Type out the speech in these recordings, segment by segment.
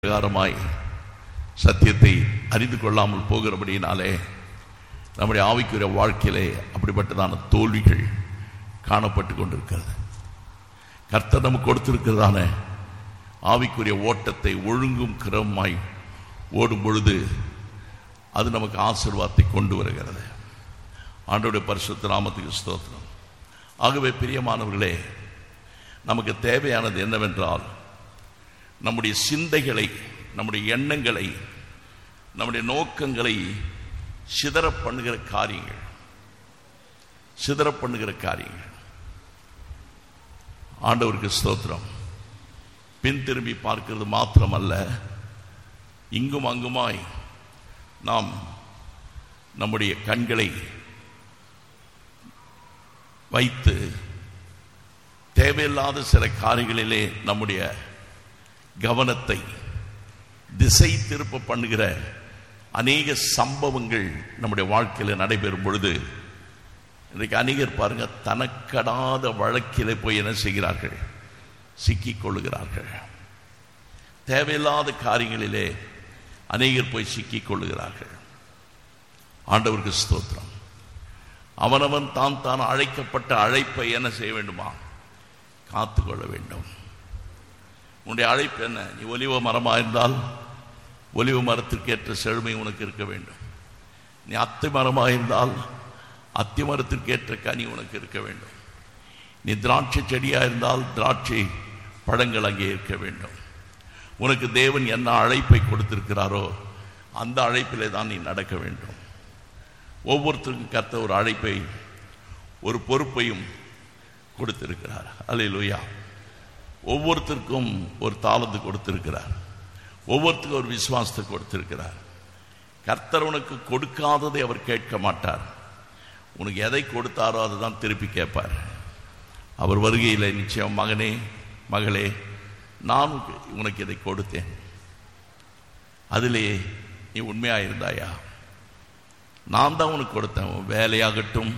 பிரகாரமாய் சத்தியத்தை அறிந்து கொள்ளாமல் போகிறபடியினாலே நம்முடைய ஆவிக்குரிய வாழ்க்கையிலே அப்படிப்பட்டதான தோல்விகள் காணப்பட்டு கொண்டிருக்கிறது கர்த்தர் நமக்கு கொடுத்திருக்கிறதான ஆவிக்குரிய ஓட்டத்தை ஒழுங்கும் கிரமமாய் ஓடும் பொழுது அது நமக்கு ஆசீர்வாதத்தை கொண்டு வருகிறது ஆண்டோடைய பரிசுத்த நாமத்துக்கு ஸ்தோத்திரம் ஆகவே பிரியமானவர்களே நமக்கு தேவையானது என்னவென்றால் நம்முடைய சிந்தைகளை நம்முடைய எண்ணங்களை நம்முடைய நோக்கங்களை சிதற பண்ணுகிற காரியங்கள் சிதற பண்ணுகிற காரியங்கள் ஆண்டவருக்கு ஸ்தோத்திரம் பின் திரும்பி பார்க்கிறது மாத்திரமல்ல இங்கும் அங்குமாய் நாம் நம்முடைய கண்களை வைத்து தேவையில்லாத சில காரியங்களிலே நம்முடைய கவனத்தை திசை திருப்ப பண்ணுகிற அநேக சம்பவங்கள் நம்முடைய வாழ்க்கையில் நடைபெறும் பொழுது இன்றைக்கு அநேகர் பாருங்க தனக்கடாத வழக்கிலே போய் என்ன செய்கிறார்கள் சிக்கிக் கொள்ளுகிறார்கள் தேவையில்லாத காரியங்களிலே அநேகர் போய் சிக்கிக் கொள்ளுகிறார்கள் ஆண்டவருக்கு ஸ்தோத்திரம் அவனவன் தான் தான் அழைக்கப்பட்ட அழைப்பை என்ன செய்ய வேண்டுமா காத்து கொள்ள வேண்டும் உன்னுடைய அழைப்பு என்ன நீ ஒலிவ மரமாக இருந்தால் ஒலிவ மரத்திற்கேற்ற செழுமை உனக்கு இருக்க வேண்டும் நீ அத்தி மரமாக இருந்தால் அத்தி மரத்திற்கேற்ற கனி உனக்கு இருக்க வேண்டும் நீ திராட்சை செடியாக இருந்தால் திராட்சை பழங்கள் அங்கே இருக்க வேண்டும் உனக்கு தேவன் என்ன அழைப்பை கொடுத்திருக்கிறாரோ அந்த அழைப்பிலே தான் நீ நடக்க வேண்டும் ஒவ்வொருத்தருக்கும் கத்த ஒரு அழைப்பை ஒரு பொறுப்பையும் கொடுத்திருக்கிறார் அல்லையிலுயா ஒவ்வொருத்தருக்கும் ஒரு தாளந்து கொடுத்திருக்கிறார் ஒவ்வொருத்தருக்கும் ஒரு விசுவாசத்தை கொடுத்திருக்கிறார் கர்த்தர் உனக்கு கொடுக்காததை அவர் கேட்க மாட்டார் உனக்கு எதை கொடுத்தாரோ அதை தான் திருப்பி கேட்பார் அவர் வருகையில் நிச்சயம் மகனே மகளே நான் உனக்கு இதை கொடுத்தேன் அதிலே நீ உண்மையாக இருந்தாயா நான் தான் உனக்கு கொடுத்தேன் வேலையாகட்டும்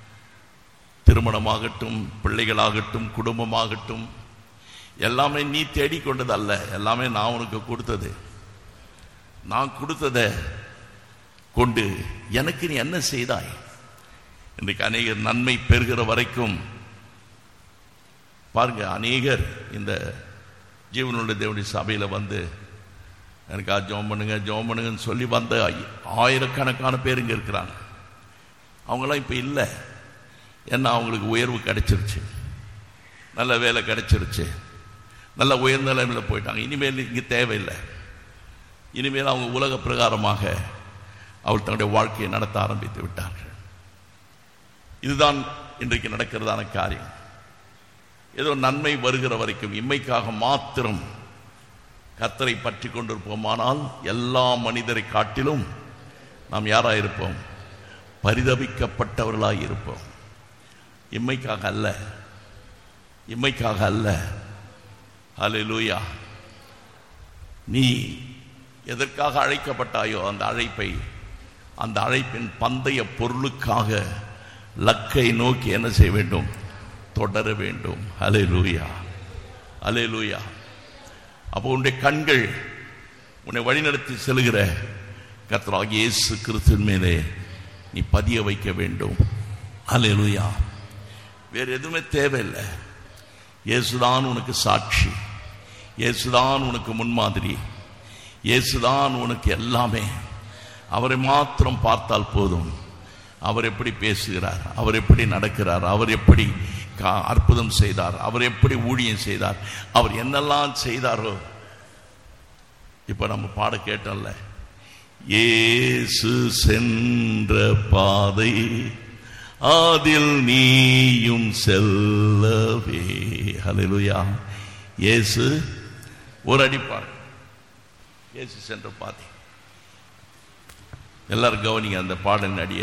திருமணமாகட்டும் பிள்ளைகளாகட்டும் குடும்பமாகட்டும் எல்லாமே நீ தேடிக்கொண்டது அல்ல எல்லாமே நான் உனக்கு கொடுத்தது நான் கொடுத்ததை கொண்டு எனக்கு நீ என்ன செய்தாய் இன்றைக்கு அநேகர் நன்மை பெறுகிற வரைக்கும் பாருங்க அநேகர் இந்த ஜீவனுள்ள தேவனுடைய சபையில் வந்து எனக்கு ஜோம் பண்ணுங்க ஜோம் பண்ணுங்கன்னு சொல்லி வந்த ஆயிரக்கணக்கான பேர் இங்கே இருக்கிறாங்க அவங்களாம் இப்போ இல்லை ஏன்னா அவங்களுக்கு உயர்வு கிடைச்சிருச்சு நல்ல வேலை கிடைச்சிருச்சு நல்ல உயர்ந்த நிலைமையில் போயிட்டாங்க இனிமேல் இங்கே தேவையில்லை இனிமேல் அவங்க உலக பிரகாரமாக அவள் தன்னுடைய வாழ்க்கையை நடத்த ஆரம்பித்து விட்டார்கள் இதுதான் இன்றைக்கு நடக்கிறதான காரியம் ஏதோ நன்மை வருகிற வரைக்கும் இம்மைக்காக மாத்திரம் கத்தரை பற்றி கொண்டிருப்போமானால் எல்லா மனிதரை காட்டிலும் நாம் யாராக இருப்போம் பரிதபிக்கப்பட்டவர்களாக இருப்போம் இம்மைக்காக அல்ல இம்மைக்காக அல்ல அலை லூயா நீ எதற்காக அழைக்கப்பட்டாயோ அந்த அழைப்பை அந்த அழைப்பின் பந்தய பொருளுக்காக லக்கை நோக்கி என்ன செய்ய வேண்டும் தொடர வேண்டும் அலை லூயா அலை லூயா அப்போ உன்னுடைய கண்கள் உன்னை வழிநடத்தி செல்கிற கர்த்தராக இயேசு கிறிஸ்துவின் மேலே நீ பதிய வைக்க வேண்டும் அலை லூயா வேறு எதுவுமே தேவையில்லை இயேசுதான் உனக்கு சாட்சி இயேசுதான் உனக்கு முன்மாதிரி இயேசுதான் உனக்கு எல்லாமே அவரை மாத்திரம் பார்த்தால் போதும் அவர் எப்படி பேசுகிறார் அவர் எப்படி நடக்கிறார் அவர் எப்படி அற்புதம் செய்தார் அவர் எப்படி ஊழியம் செய்தார் அவர் என்னெல்லாம் செய்தாரோ இப்ப நம்ம பாட கேட்டோம்ல ஏசு சென்ற பாதை அதில் நீயும் செல்லவே ஹலலுயா இயேசு ஒரு அடிப்பார் இயேசு சென்ற பாதை எல்லாரும் கவனிங்க அந்த பாடல் அடிய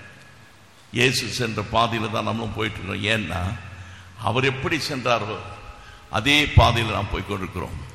இயேசு சென்ற பாதையில் தான் நம்மளும் போயிட்டு இருக்கோம் ஏன்னா அவர் எப்படி சென்றாரோ அதே பாதையில் நாம் போய் கொண்டிருக்கிறோம்